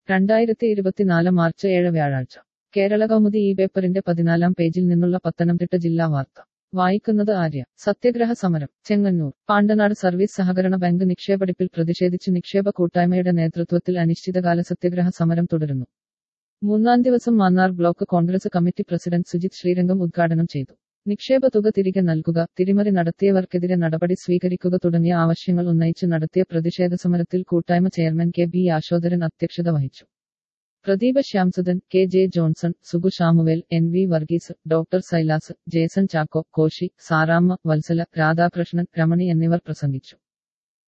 രണ്ടായിരത്തി ഇരുപത്തിനാല് മാർച്ച് ഏഴ് വ്യാഴാഴ്ച കേരള കൗമുദി ഈ പേപ്പറിന്റെ പതിനാലാം പേജിൽ നിന്നുള്ള പത്തനംതിട്ട ജില്ലാ വാർത്ത വായിക്കുന്നത് ആര്യ സത്യഗ്രഹ സമരം ചെങ്ങന്നൂർ പാണ്ടനാട് സർവീസ് സഹകരണ ബാങ്ക് നിക്ഷേപടിപ്പിൽ പ്രതിഷേധിച്ച് നിക്ഷേപ കൂട്ടായ്മയുടെ നേതൃത്വത്തിൽ അനിശ്ചിതകാല സത്യഗ്രഹ സമരം തുടരുന്നു മൂന്നാം ദിവസം Mannar block congress committee president Sujith Sreerangam ഉദ്ഘാടനം ചെയ്തു നിക്ഷേപ തുക തിരികെ നൽകുക തിരിമറി നടത്തിയവർക്കെതിരെ നടപടി സ്വീകരിക്കുക തുടങ്ങിയ ആവശ്യങ്ങൾ ഉന്നയിച്ച് നടത്തിയ പ്രതിഷേധ സമരത്തിൽ കൂട്ടായ്മ ചെയർമാൻ കെ ബി യാശോധരൻ അധ്യക്ഷത വഹിച്ചു Pradeepa Syamsudhan K J Johnson Sugu Shamuvel N V Varghese doctor Silas Jason Chacko Koshy Saramma Vatsala Radhakrishnan Ramani എന്നിവർ പ്രസംഗിച്ചു